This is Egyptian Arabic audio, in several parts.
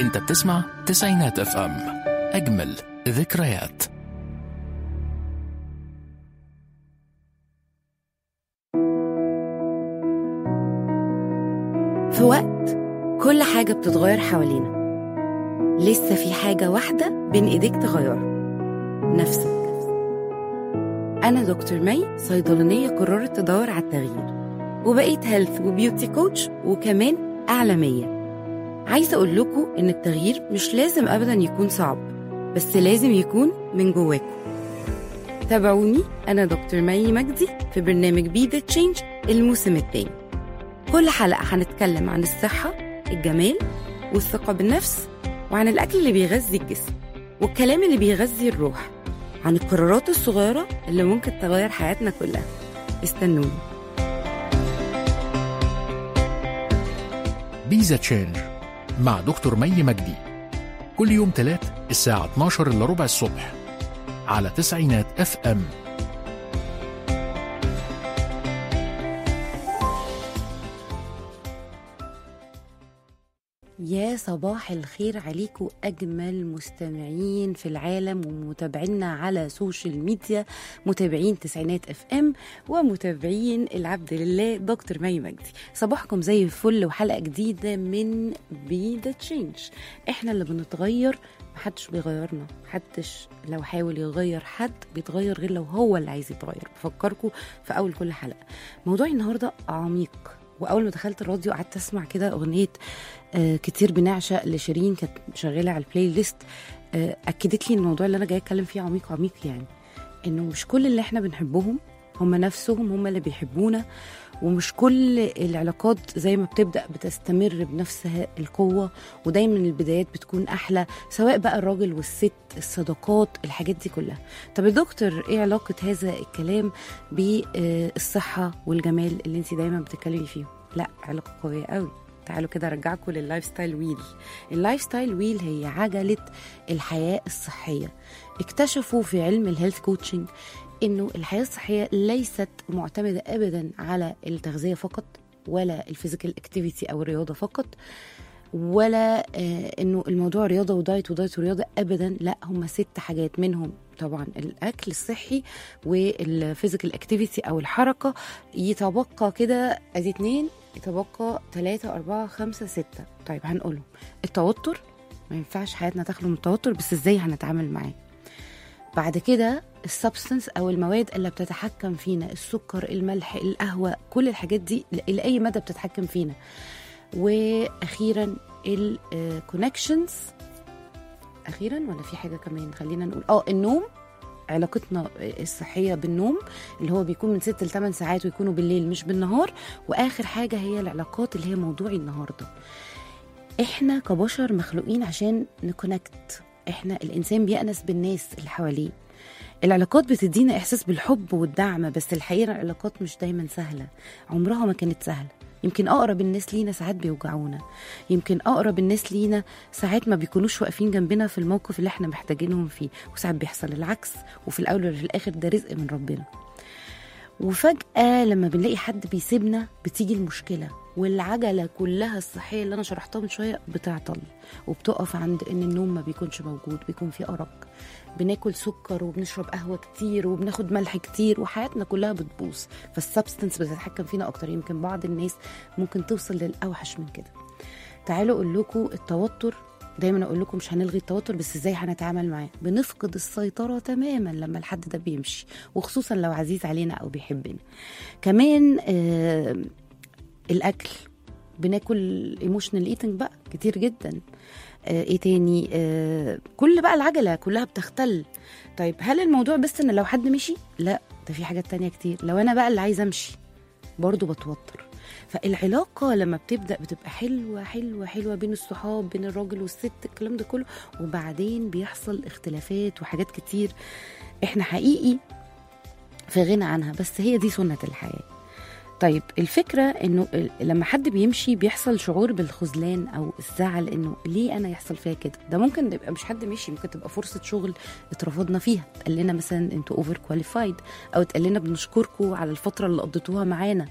انت بتسمع تسعينات اف ام اجمل ذكريات في وقت كل حاجة بتتغير حوالينا لسه في حاجة واحدة بين إيديك تغيرها نفسك أنا دكتور مي صيدلانية قررت تدور على التغيير وبقيت هيلث وبيوتي كوتش وكمان إعلامية عايزة أقول لكم إن التغيير مش لازم أبدا يكون صعب بس لازم يكون من جواكم تابعوني أنا دكتور مي مجدي في برنامج بي ذا تشينج الموسم الثاني كل حلقة هنتكلم عن الصحة الجمال والثقة بالنفس وعن الأكل اللي بيغذي الجسم والكلام اللي بيغذي الروح عن القرارات الصغيرة اللي ممكن تغير حياتنا كلها استنوني بيزا تشينج مع دكتور مي مجدي كل يوم تلات الساعة 12 إلا ربع الصبح على تسعينات اف ام يا صباح الخير عليكم أجمل مستمعين في العالم ومتابعينا على سوشيال ميديا متابعين تسعينات اف ام ومتابعين العبد لله دكتور مي مجدي صباحكم زي الفل وحلقة جديدة من بي ذا تشينج احنا اللي بنتغير محدش بيغيرنا محدش لو حاول يغير حد بيتغير غير لو هو اللي عايز يتغير بفكركم في أول كل حلقة موضوعي النهاردة عميق واول ما دخلت الراديو قعدت اسمع كده اغنيه آه كتير بنعشق لشيرين كانت شغاله على البلاي ليست آه اكدت لي إن الموضوع اللي انا جايه اتكلم فيه عميق عميق يعني انه مش كل اللي احنا بنحبهم هم نفسهم هم اللي بيحبونا ومش كل العلاقات زي ما بتبدا بتستمر بنفس القوه ودايما البدايات بتكون احلى سواء بقى الراجل والست الصداقات الحاجات دي كلها طب يا دكتور ايه علاقه هذا الكلام بالصحه والجمال اللي انت دايما بتتكلمي فيهم لا علاقه قويه قوي تعالوا كده ارجعكم لللايف ستايل ويل اللايف ستايل ويل هي عجله الحياه الصحيه اكتشفوا في علم الهيلث كوتشنج انه الحياه الصحيه ليست معتمده ابدا على التغذيه فقط ولا الفيزيكال اكتيفيتي او الرياضه فقط ولا آه انه الموضوع رياضه ودايت ودايت ورياضه ابدا لا هم ست حاجات منهم طبعا الاكل الصحي والفيزيكال اكتيفيتي او الحركه يتبقى كده ادي اتنين يتبقى تلاتة أربعة خمسة ستة طيب هنقولهم التوتر ما ينفعش حياتنا تخلو من التوتر بس ازاي هنتعامل معاه بعد كده السبستنس او المواد اللي بتتحكم فينا السكر الملح القهوه كل الحاجات دي لاي مدى بتتحكم فينا واخيرا الكونكشنز اخيرا ولا في حاجه كمان خلينا نقول اه النوم علاقتنا الصحيه بالنوم اللي هو بيكون من 6 ل 8 ساعات ويكونوا بالليل مش بالنهار واخر حاجه هي العلاقات اللي هي موضوعي النهارده احنا كبشر مخلوقين عشان نكونكت احنا الانسان بيأنس بالناس اللي حواليه العلاقات بتدينا احساس بالحب والدعم بس الحقيقه العلاقات مش دايما سهله عمرها ما كانت سهله يمكن اقرب الناس لينا ساعات بيوجعونا يمكن اقرب الناس لينا ساعات ما بيكونوش واقفين جنبنا في الموقف اللي احنا محتاجينهم فيه وساعات بيحصل العكس وفي الاول وفي الاخر ده رزق من ربنا وفجأة لما بنلاقي حد بيسيبنا بتيجي المشكلة والعجلة كلها الصحية اللي أنا شرحتها من شوية بتعطل وبتقف عند إن النوم ما بيكونش موجود بيكون في أرق بناكل سكر وبنشرب قهوة كتير وبناخد ملح كتير وحياتنا كلها بتبوظ فالسبستنس بتتحكم فينا أكتر يمكن بعض الناس ممكن توصل للأوحش من كده تعالوا أقول لكم التوتر دايما اقول لكم مش هنلغي التوتر بس ازاي هنتعامل معاه بنفقد السيطره تماما لما الحد ده بيمشي وخصوصا لو عزيز علينا او بيحبنا كمان آه الاكل بناكل ايموشنال ايتنج بقى كتير جدا آه ايه تاني آه كل بقى العجله كلها بتختل طيب هل الموضوع بس ان لو حد مشي لا ده في حاجات تانية كتير لو انا بقى اللي عايزه امشي برضو بتوتر فالعلاقه لما بتبدا بتبقى حلوه حلوه حلوه بين الصحاب بين الراجل والست الكلام ده كله وبعدين بيحصل اختلافات وحاجات كتير احنا حقيقي في غنى عنها بس هي دي سنه الحياه طيب الفكره انه لما حد بيمشي بيحصل شعور بالخذلان او الزعل انه ليه انا يحصل فيا كده ده ممكن يبقى مش حد مشي ممكن تبقى فرصه شغل اترفضنا فيها اتقال لنا مثلا انتوا اوفر كواليفايد او اتقال لنا بنشكركم على الفتره اللي قضيتوها معانا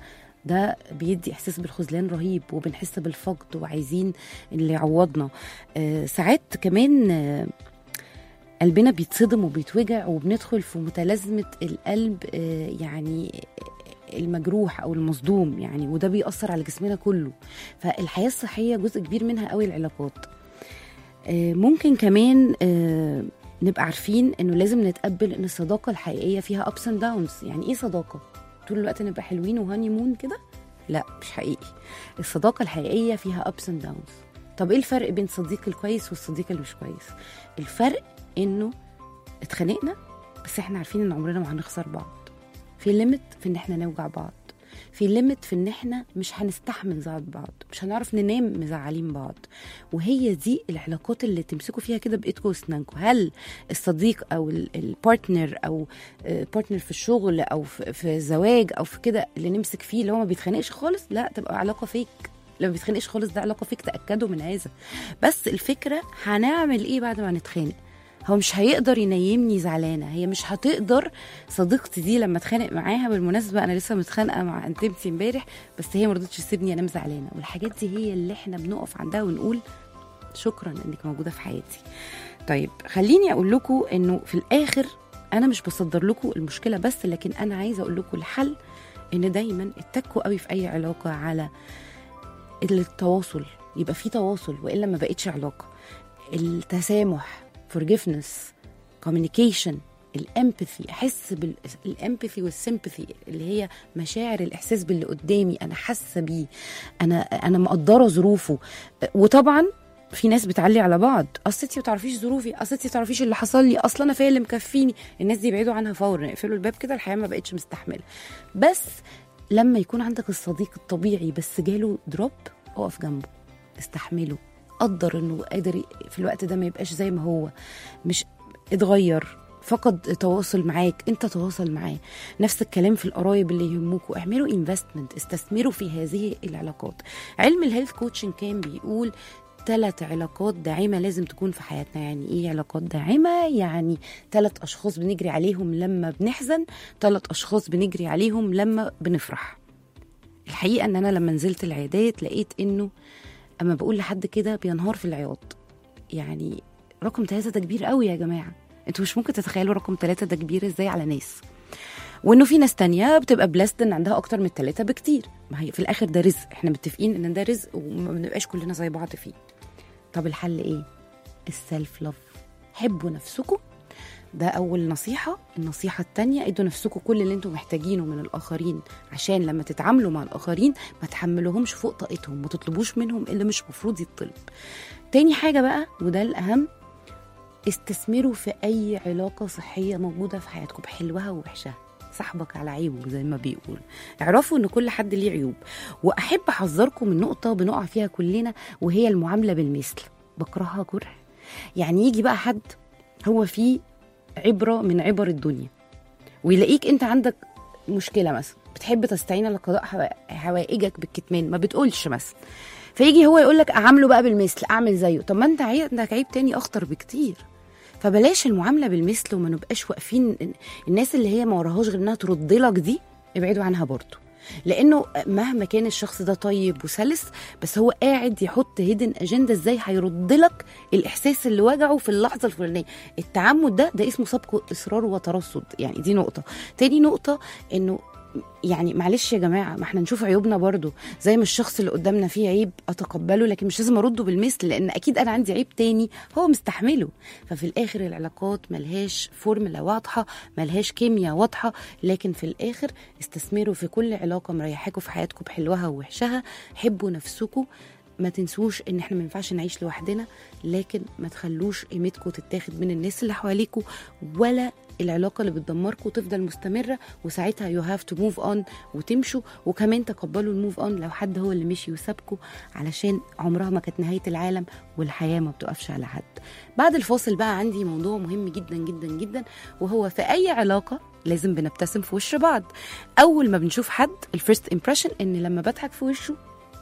ده بيدي احساس بالخذلان رهيب وبنحس بالفقد وعايزين اللي يعوضنا آه ساعات كمان آه قلبنا بيتصدم وبيتوجع وبندخل في متلازمه القلب آه يعني المجروح او المصدوم يعني وده بيأثر على جسمنا كله فالحياه الصحيه جزء كبير منها قوي العلاقات آه، ممكن كمان آه، نبقى عارفين انه لازم نتقبل ان الصداقه الحقيقيه فيها ابس اند داونز يعني ايه صداقه طول الوقت نبقى حلوين وهاني مون كده لا مش حقيقي الصداقه الحقيقيه فيها ابس اند داونز طب ايه الفرق بين الصديق الكويس والصديق اللي مش كويس الفرق انه اتخانقنا بس احنا عارفين ان عمرنا ما هنخسر بعض في ليميت في ان احنا نوجع بعض في ليميت في ان احنا مش هنستحمل زعل بعض مش هنعرف ننام مزعلين بعض وهي دي العلاقات اللي تمسكوا فيها كده بايدكم واسنانكم هل الصديق او ال- البارتنر او بارتنر في الشغل او في في الزواج او في كده اللي نمسك فيه اللي هو ما بيتخانقش خالص لا تبقى علاقه فيك لما بيتخانقش خالص ده علاقه فيك تاكدوا من هذا بس الفكره هنعمل ايه بعد ما نتخانق هو مش هيقدر ينيمني زعلانه هي مش هتقدر صديقتي دي لما اتخانق معاها بالمناسبه انا لسه متخانقه مع انتمتي امبارح بس هي ما رضتش تسيبني انام زعلانه والحاجات دي هي اللي احنا بنقف عندها ونقول شكرا انك موجوده في حياتي طيب خليني اقول لكم انه في الاخر انا مش بصدر لكم المشكله بس لكن انا عايزه اقول لكم الحل ان دايما اتكوا قوي في اي علاقه على التواصل يبقى في تواصل والا ما بقتش علاقه التسامح forgiveness communication الامباثي احس بالامباثي والسيمباثي اللي هي مشاعر الاحساس باللي قدامي انا حاسه بيه انا انا مقدره ظروفه وطبعا في ناس بتعلي على بعض اصل انتي ما تعرفيش ظروفي اصل انتي ما تعرفيش اللي حصل لي اصل انا فيا اللي مكفيني الناس دي يبعدوا عنها فورا يقفلوا الباب كده الحياه ما بقتش مستحمله بس لما يكون عندك الصديق الطبيعي بس جاله دروب اقف جنبه استحمله قدر انه قادر في الوقت ده ما يبقاش زي ما هو مش اتغير فقد تواصل معاك انت تواصل معاه نفس الكلام في القرايب اللي يهموكوا اعملوا انفستمنت استثمروا في هذه العلاقات علم الهيلث كوتشنج كان بيقول ثلاث علاقات داعمة لازم تكون في حياتنا يعني ايه علاقات داعمة يعني ثلاث اشخاص بنجري عليهم لما بنحزن ثلاث اشخاص بنجري عليهم لما بنفرح الحقيقة ان انا لما نزلت العيادات لقيت انه اما بقول لحد كده بينهار في العياط يعني رقم ثلاثة ده كبير قوي يا جماعة انتوا مش ممكن تتخيلوا رقم ثلاثة ده كبير ازاي على ناس وانه في ناس تانية بتبقى بلست ان عندها اكتر من الثلاثة بكتير ما هي في الاخر ده رزق احنا متفقين ان ده رزق وما بنبقاش كلنا زي بعض فيه طب الحل ايه السلف لاف حبوا نفسكم ده اول نصيحه النصيحه التانية ادوا نفسكم كل اللي انتم محتاجينه من الاخرين عشان لما تتعاملوا مع الاخرين ما تحملوهمش فوق طاقتهم ما تطلبوش منهم اللي مش مفروض يطلب تاني حاجه بقى وده الاهم استثمروا في اي علاقه صحيه موجوده في حياتكم بحلوها ووحشها صاحبك على عيبه زي ما بيقول اعرفوا ان كل حد ليه عيوب واحب احذركم من نقطه بنقع فيها كلنا وهي المعامله بالمثل بكرهها كره يعني يجي بقى حد هو فيه عبره من عبر الدنيا ويلاقيك انت عندك مشكله مثلا بتحب تستعين على قضاء حوا- حوائجك بالكتمان ما بتقولش مثلا فيجي هو يقول لك اعامله بقى بالمثل اعمل زيه طب ما انت عي- عندك عيب تاني اخطر بكتير فبلاش المعامله بالمثل وما نبقاش واقفين الناس اللي هي ما وراهاش غير انها ترد لك دي ابعدوا عنها برضه لانه مهما كان الشخص ده طيب وسلس بس هو قاعد يحط هيدن اجنده ازاي هيرد لك الاحساس اللي وجعه في اللحظه الفلانيه التعمد ده ده اسمه سبق اصرار وترصد يعني دي نقطه تاني نقطه انه يعني معلش يا جماعه ما احنا نشوف عيوبنا برضو زي ما الشخص اللي قدامنا فيه عيب اتقبله لكن مش لازم ارده بالمثل لان اكيد انا عندي عيب تاني هو مستحمله ففي الاخر العلاقات ملهاش فورمولا واضحه ملهاش كيمياء واضحه لكن في الاخر استثمروا في كل علاقه مريحاكم في حياتكم بحلوها ووحشها حبوا نفسكم ما تنسوش ان احنا ما ينفعش نعيش لوحدنا لكن ما تخلوش قيمتكم تتاخد من الناس اللي حواليكوا ولا العلاقه اللي بتدمركم تفضل مستمره وساعتها يو هاف تو موف اون وتمشوا وكمان تقبلوا الموف اون لو حد هو اللي مشي وسابكم علشان عمرها ما كانت نهايه العالم والحياه ما بتقفش على حد بعد الفاصل بقى عندي موضوع مهم جدا جدا جدا وهو في اي علاقه لازم بنبتسم في وش بعض اول ما بنشوف حد الفيرست امبريشن ان لما بضحك في وشه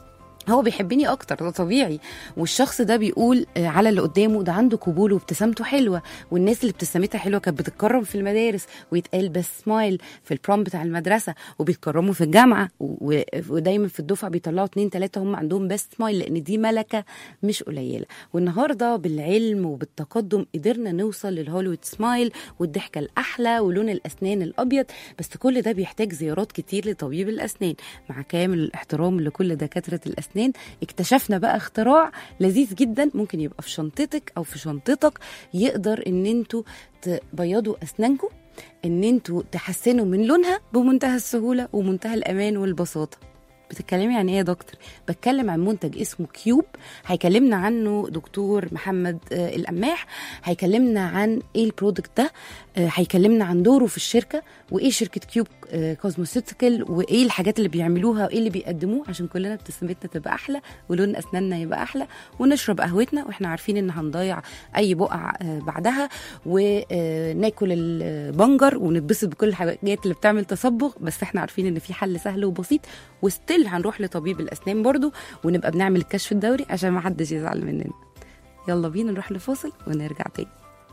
هو بيحبني اكتر ده طبيعي والشخص ده بيقول آه، على اللي قدامه ده عنده قبول وابتسامته حلوه والناس اللي ابتسامتها حلوه كانت بتتكرم في المدارس ويتقال بس سمايل في البروم بتاع المدرسه وبيتكرموا في الجامعه و- و- ودايما في الدفعه بيطلعوا اتنين تلاته هم عندهم بس سمايل لان دي ملكه مش قليله والنهارده بالعلم وبالتقدم قدرنا نوصل للهوليوود سمايل والضحكه الاحلى ولون الاسنان الابيض بس كل ده بيحتاج زيارات كتير لطبيب الاسنان مع كامل الاحترام لكل دكاتره الاسنان اكتشفنا بقى اختراع لذيذ جدا ممكن يبقى في شنطتك او في شنطتك يقدر ان انتوا تبيضوا اسنانكم ان انتوا تحسنوا من لونها بمنتهى السهوله ومنتهى الامان والبساطه بتتكلمي عن ايه يا دكتور بتكلم عن منتج اسمه كيوب هيكلمنا عنه دكتور محمد آه، القماح هيكلمنا عن ايه البرودكت ده آه، هيكلمنا عن دوره في الشركه وايه شركه كيوب آه، كوزموسيوتيكال وايه الحاجات اللي بيعملوها وايه اللي بيقدموه عشان كلنا ابتسامتنا تبقى احلى ولون اسناننا يبقى احلى ونشرب قهوتنا واحنا عارفين ان هنضيع اي بقع آه، بعدها وناكل البنجر ونتبسط بكل الحاجات اللي بتعمل تصبغ بس احنا عارفين ان في حل سهل وبسيط وستيل هنروح لطبيب الاسنان برضو ونبقى بنعمل الكشف الدوري عشان ما حدش يزعل مننا يلا بينا نروح لفاصل ونرجع تاني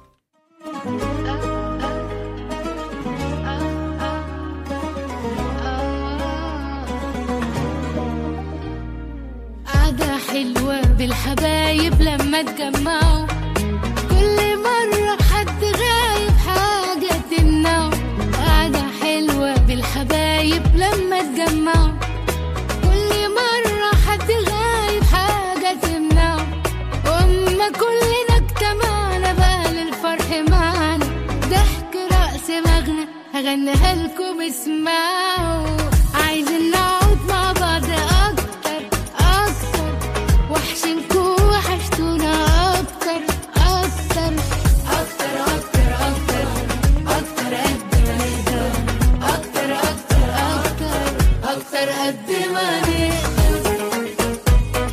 قعدة حلوة بالحبايب لما تجمعوا كل مرة حد غايب حاجة تمنعه قعدة حلوة بالحبايب لما تجمعوا كل مرة حد غايب حاجة تمنعه وأما كلنا اجتمعنا بقى للفرح معانا ضحك رقص مغنى هغنيها لكم اسمعوا عايزين نقعد مع بعض أكتر أكتر وحشنكوا وحشتونا أكتر أكتر أكتر أكتر أكتر أكتر قد ما نقدر أكتر أكتر أكتر أكتر قد ما نقدر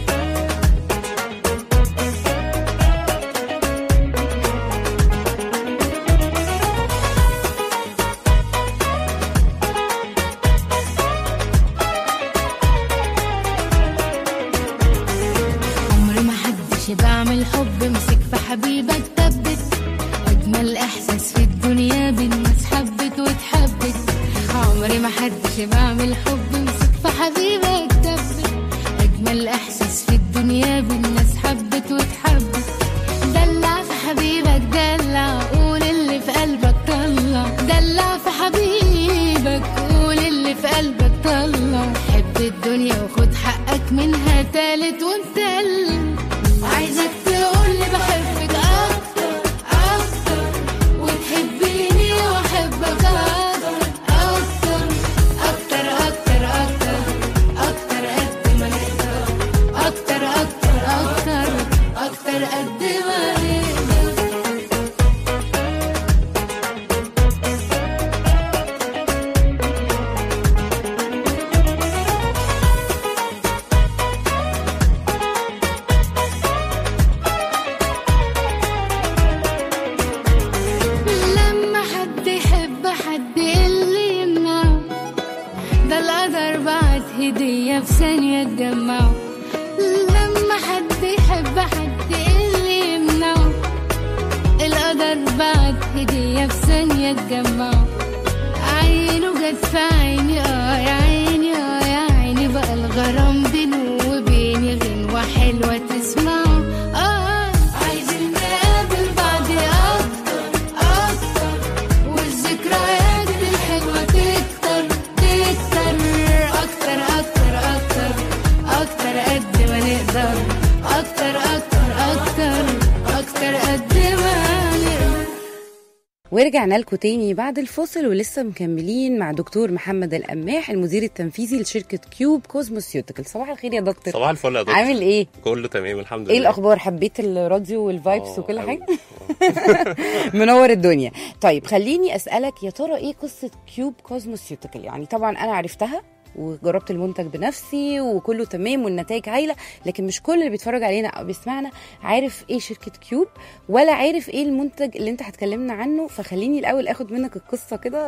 عمر ما حدش بعمل حب مسك في حبيبك ثبت اجمل احساس في الدنيا بالناس حبت واتحبت عمري ما حدش بعمل حب مسك في حبيبك ثبت اجمل احساس في الدنيا بالناس حبت واتحبت دلع في حبيبك دلع قول اللي في قلبك طلع دلع في حبيبك قول اللي في قلبك طلع حب الدنيا وخد حقك منها تالت ومتل عايزك تقولي بحبك اكتر اكتر وتحبيني واحبك اكتر اكتر اكتر اكتر اكتر اكتر قد ما نقدر اكتر اكتر اكتر اكتر قد ما نقدر لما حد يحب حد اللي يمنعه ده القدر بعت هدية في ثانية تجمعه لما حد يحب حد اللي يمنعه القدر بعت هدية في ثانية تجمعه عينه جت في عيني اه يا عيني اه يا عيني بقى الغرام بينه وبيني غنوة حلوة تسمعه اه عايزين نقابل بعض اكتر اكتر والذكريات الحلوة تكتر تكتر اكتر اكتر اكتر اكتر قد ما نقدر اكتر اكتر اكتر اكتر قد ما نقدر ورجعنا لكم تاني بعد الفاصل ولسه مكملين مع دكتور محمد القماح المدير التنفيذي لشركه كيوب كوزموسيوتيكال صباح الخير يا دكتور صباح الفل يا دكتور عامل ايه كله تمام الحمد لله ايه الاخبار حبيت الراديو والفايبس آه، وكل أوي. حاجه آه. منور الدنيا طيب خليني اسالك يا ترى ايه قصه كيوب كوزموسيوتيكال يعني طبعا انا عرفتها وجربت المنتج بنفسي وكله تمام والنتائج هايله لكن مش كل اللي بيتفرج علينا او بيسمعنا عارف ايه شركه كيوب ولا عارف ايه المنتج اللي انت هتكلمنا عنه فخليني الاول اخد منك القصه كده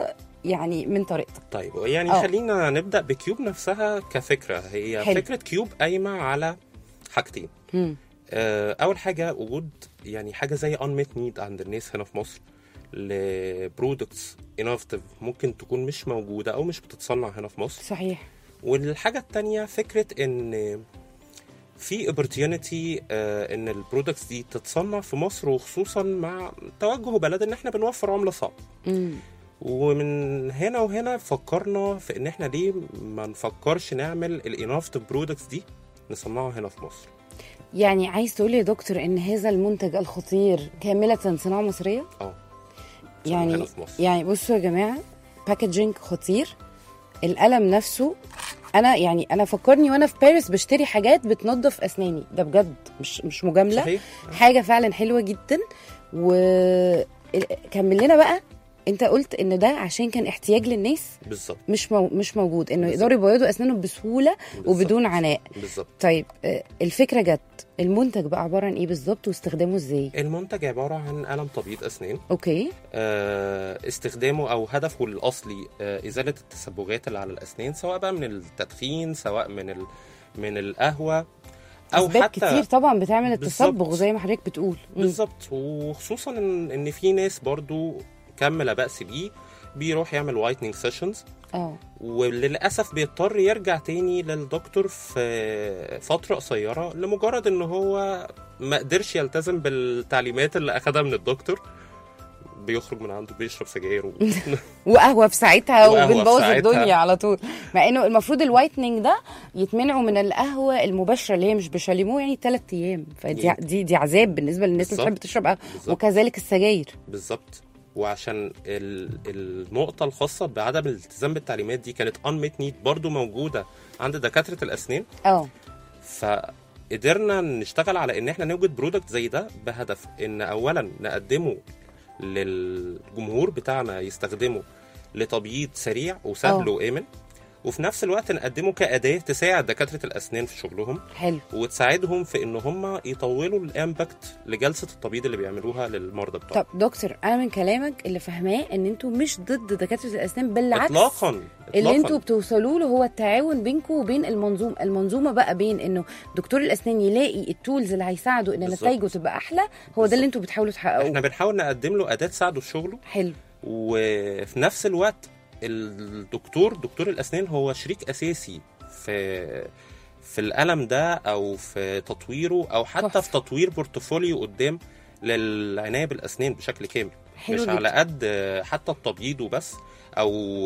يعني من طريقتك طيب يعني آه. خلينا نبدا بكيوب نفسها كفكره هي حلو. فكره كيوب قايمه على حاجتين مم. آه، اول حاجه وجود يعني حاجه زي unmet need عند الناس هنا في مصر لبرودكتس انوفيتيف ممكن تكون مش موجوده او مش بتتصنع هنا في مصر صحيح والحاجه التانية فكره ان في opportunity آه، ان البرودكتس دي تتصنع في مصر وخصوصا مع توجه بلد ان احنا بنوفر عمله صعبه مم. ومن هنا وهنا فكرنا في ان احنا ليه ما نفكرش نعمل الانوفيتيف برودكتس دي نصنعها هنا في مصر يعني عايز تقول يا دكتور ان هذا المنتج الخطير كامله صناعه مصريه اه يعني هنا في مصر. يعني بصوا يا جماعه باكجينج خطير القلم نفسه انا يعني انا فكرني وانا في باريس بشتري حاجات بتنظف اسناني ده بجد مش مش مجامله صحيح حاجه فعلا حلوه جدا وكمل لنا بقى انت قلت ان ده عشان كان احتياج للناس بالظبط مش مو... مش موجود انه بالظبط. يقدروا يبيضوا اسنانهم بسهوله بالظبط. وبدون عناء بالظبط طيب آه، الفكره جت المنتج بقى عباره عن ايه بالظبط واستخدامه ازاي المنتج عباره عن قلم تبييض اسنان اوكي آه، استخدامه او هدفه الاصلي آه، ازاله التسبغات اللي على الاسنان سواء بقى من التدخين سواء من ال... من القهوه او اسباب حتى كتير طبعا بتعمل بالظبط. التصبغ زي ما حضرتك بتقول مم. بالظبط وخصوصا ان ان في ناس برضو كم لا باس بيه بيروح يعمل وايتنينج سيشنز اه وللاسف بيضطر يرجع تاني للدكتور في فتره قصيره لمجرد ان هو ما قدرش يلتزم بالتعليمات اللي اخدها من الدكتور بيخرج من عنده بيشرب سجاير و... وقهوه في ساعتها وقهوة في وبنبوظ ساعتها. الدنيا على طول مع انه المفروض الوايتنينج ده يتمنعوا من القهوه المباشره اللي هي مش بشاليمو يعني ثلاث ايام فدي يعني. دي دي عذاب بالنسبه للناس اللي بالظبط. بتحب تشرب قهوه بالظبط. وكذلك السجاير بالظبط وعشان ال... النقطة الخاصة بعدم الالتزام بالتعليمات دي كانت unmet need برضو موجودة عند دكاترة الأسنان اه فقدرنا نشتغل على ان احنا نوجد برودكت زي ده بهدف ان اولا نقدمه للجمهور بتاعنا يستخدمه لتبييض سريع وسهل أه. وامن وفي نفس الوقت نقدمه كأداة تساعد دكاترة الأسنان في شغلهم حلو وتساعدهم في إن هم يطولوا الإمباكت لجلسة التبييض اللي بيعملوها للمرضى بتوعهم طب دكتور انا من كلامك اللي فاهماه ان انتوا مش ضد دكاتره الاسنان بالعكس إطلاقا اللي إطلاقاً. انتوا بتوصلوا له هو التعاون بينكم وبين المنظومه المنظومه بقى بين انه دكتور الاسنان يلاقي التولز اللي هيساعده ان بالظبط. نتائجه تبقى احلى هو ده بالظبط. اللي انتوا بتحاولوا تحققوه احنا بنحاول نقدم له أداة تساعده في شغله حلو وفي نفس الوقت الدكتور دكتور الاسنان هو شريك اساسي في في القلم ده او في تطويره او حتى تحفة. في تطوير بورتفوليو قدام للعنايه بالاسنان بشكل كامل حلو مش جدا. على قد حتى التبييض وبس او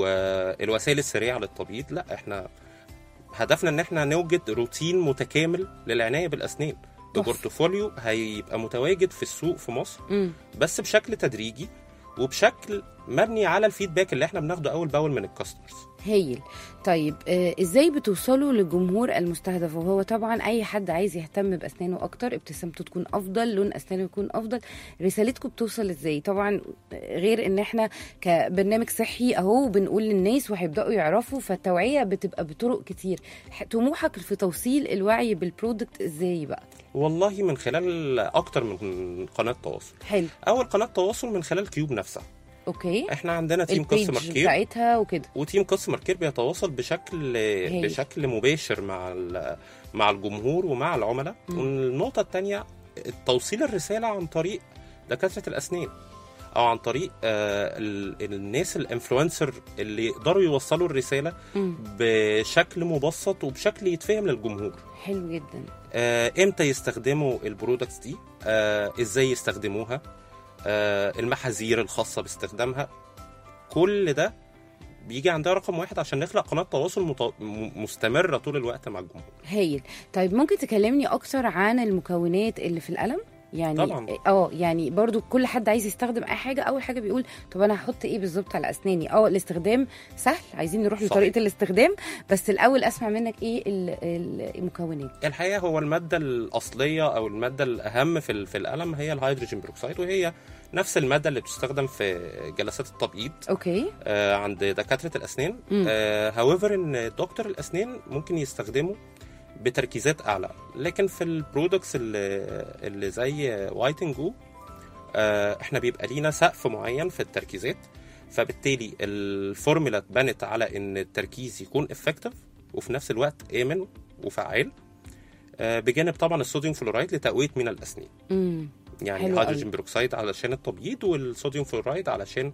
الوسائل السريعه للتبييض لا احنا هدفنا ان احنا نوجد روتين متكامل للعنايه بالاسنان تحفة. ببورتفوليو هيبقى متواجد في السوق في مصر امم بس بشكل تدريجي وبشكل مبني على الفيدباك اللي احنا بناخده اول باول من الكاستمرز هايل طيب آه ازاي بتوصلوا للجمهور المستهدف وهو طبعا اي حد عايز يهتم باسنانه اكتر ابتسامته تكون افضل لون اسنانه يكون افضل رسالتكم بتوصل ازاي طبعا غير ان احنا كبرنامج صحي اهو بنقول للناس وهيبداوا يعرفوا فالتوعيه بتبقى بطرق كتير ح- طموحك في توصيل الوعي بالبرودكت ازاي بقى والله من خلال اكتر من قناه تواصل حلو اول قناه تواصل من خلال كيوب نفسها اوكي احنا عندنا تيم كاستمر البيج كير بتاعتها وكده وتيم كاستمر كير بيتواصل بشكل بشكل مباشر مع ال- مع الجمهور ومع العملاء مم. والنقطه الثانيه توصيل الرساله عن طريق دكاتره الاسنان او عن طريق آه ال- الناس الانفلونسر اللي يقدروا يوصلوا الرساله مم. بشكل مبسط وبشكل يتفهم للجمهور حلو جدا آه، امتى يستخدموا البرودكتس دي آه، ازاي يستخدموها آه، المحاذير الخاصه باستخدامها كل ده بيجي عندها رقم واحد عشان نخلق قناه تواصل مت... م- مستمره طول الوقت مع الجمهور هايل طيب ممكن تكلمني اكتر عن المكونات اللي في القلم يعني طبعاً. اه يعني برضو كل حد عايز يستخدم اي حاجه اول حاجه بيقول طب انا هحط ايه بالظبط على اسناني اه الاستخدام سهل عايزين نروح صحيح. لطريقه الاستخدام بس الاول اسمع منك ايه ال- ال- المكونات الحقيقه هو الماده الاصليه او الماده الاهم في ال- في القلم هي الهيدروجين بروكسيد وهي نفس الماده اللي بتستخدم في جلسات التبييض اوكي آه، عند دكاتره الاسنان مم. هاويفر ان دكتور الاسنان ممكن يستخدمه بتركيزات اعلى لكن في البرودكتس اللي, اللي زي وايتنج جو احنا بيبقى لينا سقف معين في التركيزات فبالتالي الفورمولا اتبنت على ان التركيز يكون افكتيف وفي نفس الوقت امن وفعال آه، بجانب طبعا الصوديوم فلورايد لتقويه من الاسنان امم يعني حلو هيدروجين قوي. بيروكسيد علشان التبييض والصوديوم فلورايد علشان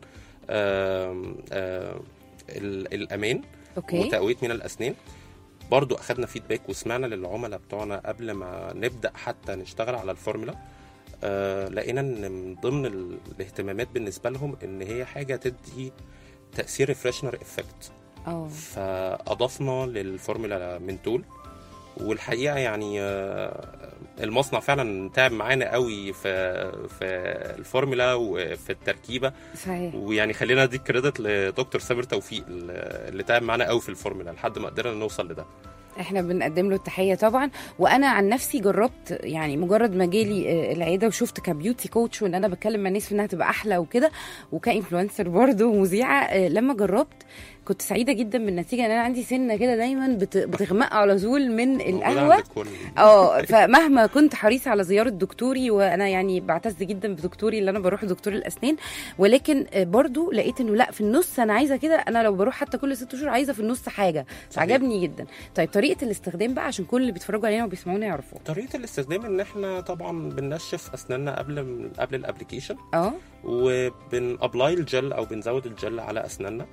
آم، آم، ال- الامان اوكي وتقويه من الاسنان برضو اخدنا فيدباك وسمعنا للعملاء بتوعنا قبل ما نبدا حتى نشتغل على الفورمولا آه لقينا ان من ضمن ال- الاهتمامات بالنسبه لهم ان هي حاجه تدي تاثير ريفرشنر افكت اه فاضفنا للفورمولا منتول والحقيقه يعني آه، المصنع فعلا تعب معانا قوي في في الفورمولا وفي التركيبه صحيح ويعني خلينا ندي كريدت لدكتور سامر توفيق اللي تعب معانا قوي في الفورمولا لحد ما قدرنا نوصل لده احنا بنقدم له التحيه طبعا وانا عن نفسي جربت يعني مجرد ما جالي آه، العياده وشفت كبيوتي كوتش وان انا بتكلم مع الناس في انها تبقى احلى وكده وكانفلونسر برضه ومذيعه آه، لما جربت كنت سعيده جدا بالنتيجه ان انا عندي سنه كده دايما بت- بتغمق على طول من موجودة القهوه عند الكل. اه فمهما كنت حريصه على زياره دكتوري وانا يعني بعتز جدا بدكتوري اللي انا بروح دكتور الاسنان ولكن آه، برضو لقيت انه لا في النص انا عايزه كده انا لو بروح حتى كل ست شهور عايزه في النص حاجه فعجبني جدا طيب طريقه الاستخدام بقى عشان كل اللي بيتفرجوا علينا وبيسمعونا يعرفوها طريقه الاستخدام ان احنا طبعا بننشف اسناننا قبل قبل الابلكيشن اه وبنابلاي الجل او بنزود الجل على اسناننا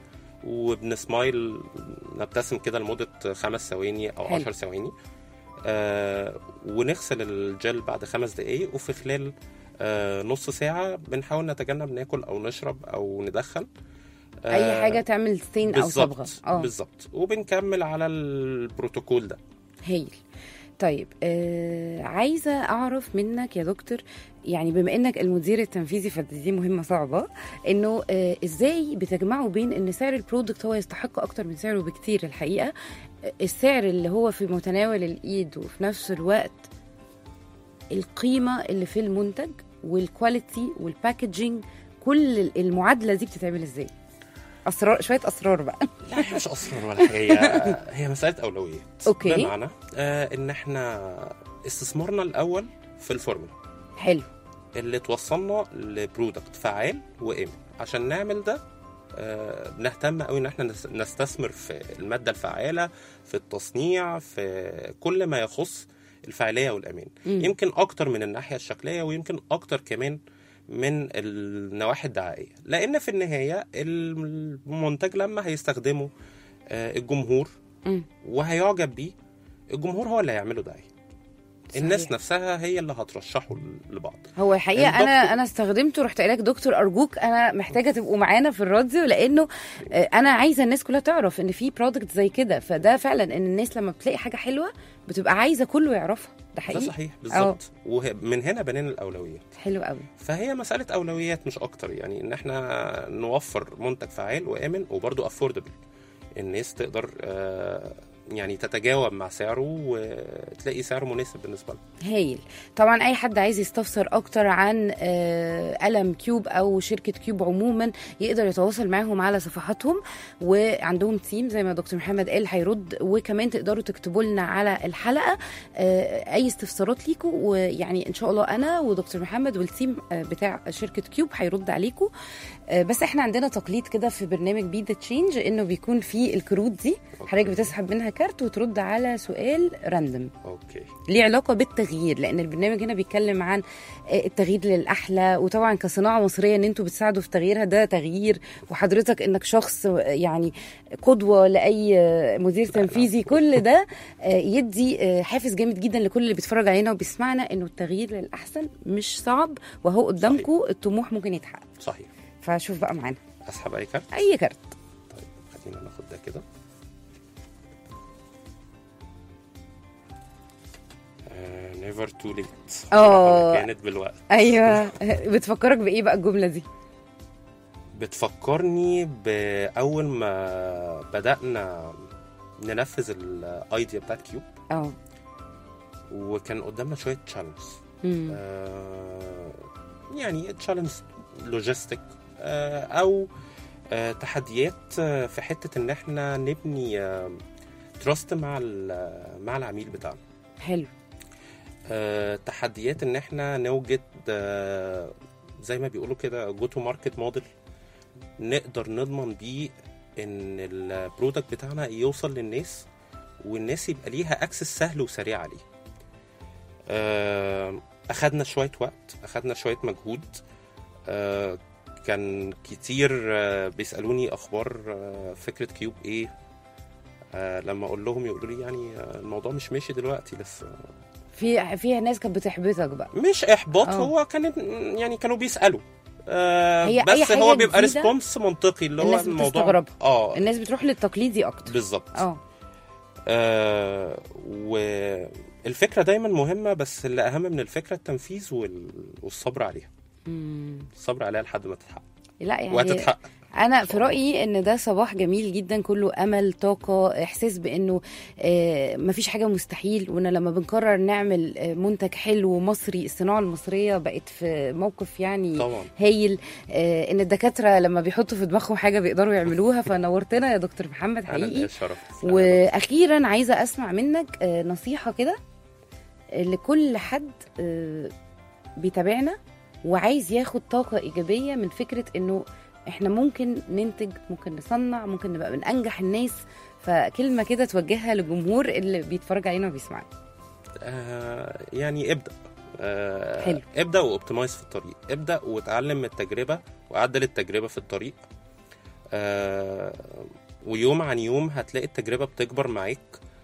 وبنسمايل نبتسم كده لمده خمس ثواني او حلو. عشر ثواني آه ونغسل الجل بعد خمس دقايق وفي خلال آه نص ساعه بنحاول نتجنب ناكل او نشرب او ندخن اي آه، حاجه تعمل ستين او صبغه بالظبط اه بالظبط وبنكمل على البروتوكول ده هايل طيب آه عايزه اعرف منك يا دكتور يعني بما انك المدير التنفيذي فدي مهمه صعبه انه آه ازاي بتجمعوا بين ان سعر البرودكت هو يستحق اكتر من سعره بكتير الحقيقه آه، السعر اللي هو في متناول الايد وفي نفس الوقت القيمه اللي في المنتج والكواليتي والباكجينج كل المعادله دي بتتعمل ازاي اسرار شويه اسرار بقى لا هي مش اسرار ولا حاجه هي مساله اولويات أوكي. بمعنى آه ان احنا استثمارنا الاول في الفورمولا حلو اللي توصلنا لبرودكت فعال وامن عشان نعمل ده آه، نهتم قوي ان احنا نس- نستثمر في الماده الفعاله في التصنيع في كل ما يخص الفاعليه والامان مم. يمكن اكتر من الناحيه الشكليه ويمكن اكتر كمان من النواحي الدعائيه لان في النهايه المنتج لما هيستخدمه آه، الجمهور مم. وهيعجب بيه الجمهور هو اللي هيعمله دعايه الناس صحيح. نفسها هي اللي هترشحه لبعض هو الحقيقه انا الدكتور- انا استخدمته رحت قايله لك دكتور ارجوك انا محتاجه تبقوا معانا في الراديو لانه آه، انا عايزه الناس كلها تعرف ان في برودكت زي كده فده فعلا ان الناس لما بتلاقي حاجه حلوه بتبقى عايزه كله يعرفها ده ده حقيقي صحيح بالظبط ومن هنا بنينا الاولويات حلو قوي فهي مساله اولويات مش اكتر يعني ان احنا نوفر منتج فعال وامن وبرضه افوردبل الناس تقدر آه، يعني تتجاوب مع سعره وتلاقي سعره مناسب بالنسبه لها هايل طبعا اي حد عايز يستفسر اكتر عن آه، قلم كيوب او شركه كيوب عموما يقدر يتواصل معاهم على صفحاتهم وعندهم تيم زي ما دكتور محمد قال هيرد وكمان تقدروا تكتبوا لنا على الحلقه آه، اي استفسارات ليكم ويعني ان شاء الله انا ودكتور محمد والتيم آه، بتاع شركه كيوب هيرد عليكم آه، بس احنا عندنا تقليد كده في برنامج بي ذا تشينج انه بيكون في الكروت دي حضرتك بتسحب منها كارت وترد على سؤال راندوم اوكي ليه علاقه بالتغيير لان البرنامج هنا بيتكلم عن آه، التغيير للاحلى وطبعا كصناعه مصريه ان انتوا بتساعدوا في تغييرها ده تغيير وحضرتك انك شخص آه، يعني قدوه لاي آه، مدير تنفيذي كل ده آه، يدي آه، حافز جامد جدا لكل اللي بيتفرج علينا وبيسمعنا انه التغيير للاحسن مش صعب وهو قدامكم الطموح ممكن يتحقق صحيح فشوف بقى معانا اسحب اي كارت اي كارت طيب خلينا ناخد ده كده نيفر تو ليت آه. كانت بالوقت ايوه بتفكرك بايه بقى الجمله دي بتفكرني بأول ما بدأنا ننفذ الايديا بتاعت كيوب اه وكان قدامنا شوية تشالنج مم. يعني تشالنج لوجيستيك او آه، تحديات آه، في حتة ان احنا نبني تراست مع ال- مع العميل بتاعنا حلو آه، تحديات ان احنا نوجد آه، زي ما بيقولوا كده جو تو ماركت موديل نقدر نضمن بيه ان البرودكت بتاعنا يوصل للناس والناس يبقى ليها اكسس سهل وسريع عليه آه، اخدنا شويه وقت اخدنا شويه مجهود آه، كان كتير آه، بيسالوني اخبار آه، فكره كيوب ايه آه، لما اقول لهم يقولوا لي يعني آه، الموضوع مش ماشي دلوقتي لسه في فيها ناس كانت بتحبطك بقى مش احباط آه. هو كان يعني كانوا بيسالوا آه هي أي بس حاجة هو بيبقى جديدة ريسبونس منطقي اللي هو الناس الموضوع بتستغربها. اه الناس بتروح للتقليدي اكتر بالظبط اه آه والفكره دايما مهمه بس اللي اهم من الفكره التنفيذ وال... والصبر عليها مم. الصبر عليها لحد ما تتحقق لا يعني وهتتحقق انا في رايي ان ده صباح جميل جدا كله امل طاقه احساس بانه آه مفيش حاجه مستحيل وان لما بنقرر نعمل آه منتج حلو مصري الصناعه المصريه بقت في موقف يعني طبعا هايل آه ان الدكاتره لما بيحطوا في دماغهم حاجه بيقدروا يعملوها فنورتنا يا دكتور محمد انا حقيقي اللي شرف واخيرا عايزه اسمع منك آه، نصيحه كده لكل حد آه، بيتابعنا وعايز ياخد طاقه ايجابيه من فكره انه احنا ممكن ننتج ممكن نصنع ممكن نبقى من انجح الناس فكلمه كده توجهها للجمهور اللي بيتفرج علينا وبيسمعنا آه يعني ابدا آه حلو. ابدا واوبتمايز في الطريق ابدا وتعلم من التجربه وعدل التجربه في الطريق آه ويوم عن يوم هتلاقي التجربه بتكبر معاك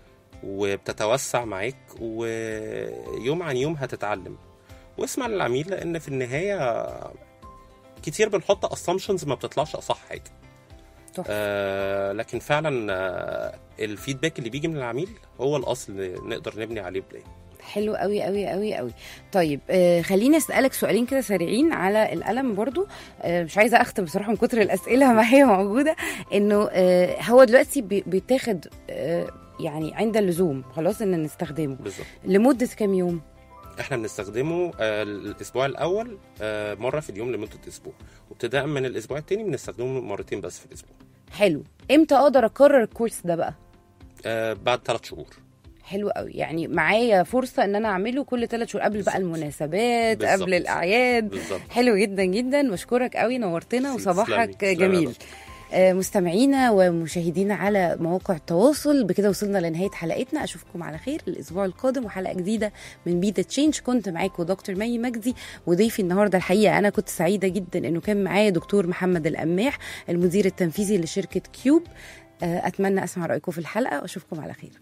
وبتتوسع معاك ويوم عن يوم هتتعلم واسمع للعميل لان في النهايه كتير بنحط اسامبشنز ما بتطلعش اصح حاجه تحفة. آه لكن فعلا آه الفيدباك اللي بيجي من العميل هو الاصل اللي نقدر نبني عليه بلاي حلو قوي قوي قوي قوي طيب آه خليني اسالك سؤالين كده سريعين على القلم برضو آه مش عايزه اختم بصراحه من كتر الاسئله ما هي موجوده انه آه هو دلوقتي بي- بيتاخد آه يعني عند اللزوم خلاص ان نستخدمه بالظبط لمده كام يوم احنا بنستخدمه آه، الاسبوع الاول آه، مره في اليوم لمده اسبوع وابتداء من الاسبوع التاني بنستخدمه مرتين بس في الاسبوع حلو امتى اقدر اكرر الكورس ده بقى آه، بعد ثلاث شهور حلو قوي يعني معايا فرصه ان انا اعمله كل ثلاث شهور قبل بقى بالظبط. المناسبات بالظبط. قبل الاعياد بالظبط حلو جدا جدا بشكرك قوي نورتنا تسلمي. وصباحك تسلمي يا جميل دكتور. آه، مستمعينا ومشاهدينا على مواقع التواصل بكده وصلنا لنهايه حلقتنا اشوفكم على خير الاسبوع القادم وحلقه جديده من بيتا تشينج كنت معاكم دكتور مي مجدي وضيفي النهارده الحقيقه انا كنت سعيده جدا انه كان معايا دكتور محمد القماح المدير التنفيذي لشركه كيوب آه، اتمنى اسمع رايكم في الحلقه واشوفكم على خير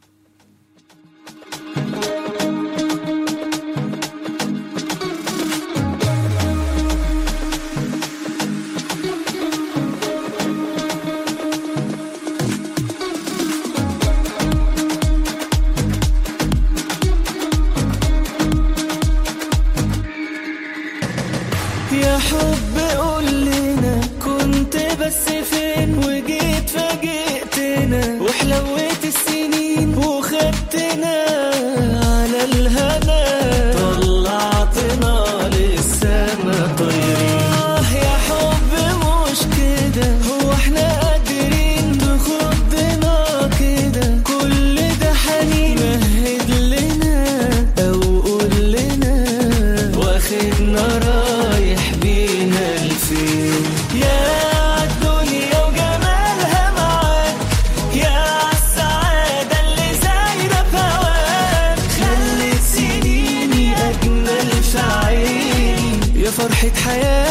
يا حب قول لنا كنت بس فين وجيت فاجئتنا وحلوت السنين وخدتنا على الهنا طلعتنا للسما طايرين آه يا حب مش كده هو احنا قادرين تخضنا كده كل ده حنين مهد لنا او قول لنا واخدنا رايح بينا لفين يا الدنيا وجمالها معاك يا السعادة اللي زايدة بهواك خلت سنيني أجمل في عيني يا فرحة حياتي